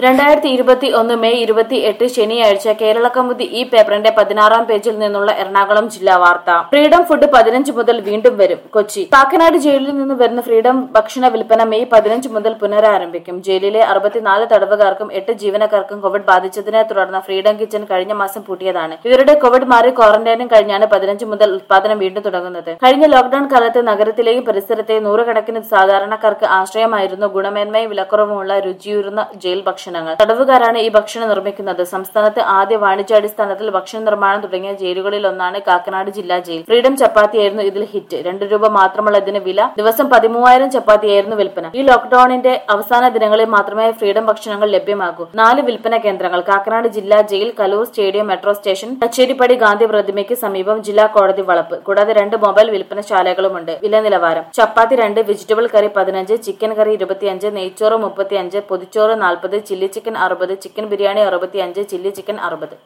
രണ്ടായിരത്തി ഇരുപത്തി ഒന്ന് മെയ് ഇരുപത്തി എട്ട് ശനിയാഴ്ച കേരള കൗമുദി ഈ പേപ്പറിന്റെ പതിനാറാം പേജിൽ നിന്നുള്ള എറണാകുളം ജില്ലാ വാർത്ത ഫ്രീഡം ഫുഡ് പതിനഞ്ച് മുതൽ വീണ്ടും വരും കൊച്ചി കാക്കനാട് ജയിലിൽ നിന്ന് വരുന്ന ഫ്രീഡം ഭക്ഷണ വിൽപ്പന മെയ് പതിനഞ്ച് മുതൽ പുനരാരംഭിക്കും ജയിലിലെ അറുപത്തിനാല് തടവുകാർക്കും എട്ട് ജീവനക്കാർക്കും കോവിഡ് ബാധിച്ചതിനെ തുടർന്ന് ഫ്രീഡം കിച്ചൺ കഴിഞ്ഞ മാസം പൂട്ടിയതാണ് ഇവരുടെ കോവിഡ് മാറി ക്വാറന്റൈനും കഴിഞ്ഞാണ് പതിനഞ്ച് മുതൽ ഉത്പാദനം വീണ്ടും തുടങ്ങുന്നത് കഴിഞ്ഞ ലോക്ഡൌൺ കാലത്ത് നഗരത്തിലെയും പരിസരത്തെയും നൂറുകണക്കിന് സാധാരണക്കാർക്ക് ആശ്രയമായിരുന്നു ഗുണമേന്മയും വിലക്കുറവുമുള്ള രുചിയൂറുന്ന ജയിൽ ഭക്ഷണങ്ങൾ തടവുകാരാണ് ഈ ഭക്ഷണം നിർമ്മിക്കുന്നത് സംസ്ഥാനത്ത് ആദ്യ വാണിജ്യാടിസ്ഥാനത്തിൽ ഭക്ഷണ നിർമ്മാണം തുടങ്ങിയ ജയിലുകളിൽ ഒന്നാണ് കാക്കനാട് ജില്ലാ ജയിൽ ഫ്രീഡം ചപ്പാത്തിയായിരുന്നു ഇതിൽ ഹിറ്റ് രണ്ട് രൂപ മാത്രമുള്ള ഇതിന് വില ദിവസം പതിമൂവായിരം ചപ്പാത്തിയായിരുന്നു വിൽപ്പന ഈ ലോക്ഡൌണിന്റെ അവസാന ദിനങ്ങളിൽ മാത്രമേ ഫ്രീഡം ഭക്ഷണങ്ങൾ ലഭ്യമാകൂ നാല് വിൽപ്പന കേന്ദ്രങ്ങൾ കാക്കനാട് ജില്ലാ jail Kaloor stadium metro station Kacheripady Gandhi പ്രതിമയ്ക്ക് സമീപം ജില്ലാ കോടതി വളപ്പ് കൂടാതെ രണ്ട് മൊബൈൽ വിൽപ്പനശാലകളുമുണ്ട് വില നിലവാരം ചപ്പാത്തി രണ്ട് വെജിറ്റബിൾ കറി പതിനഞ്ച് ചിക്കൻ കറി ഇരുപത്തിയഞ്ച് നെയ്ച്ചോറ് മുപ്പത്തിയഞ്ച് പൊതിച്ചോറ് നാൽപ്പത് ചില്ലി ചിക്കൻ അറുപത് ചിക്കൻ ബിരിയാണി അറുപത്തിയഞ്ച് ചില്ലി ചിക്കൻ അറുപത്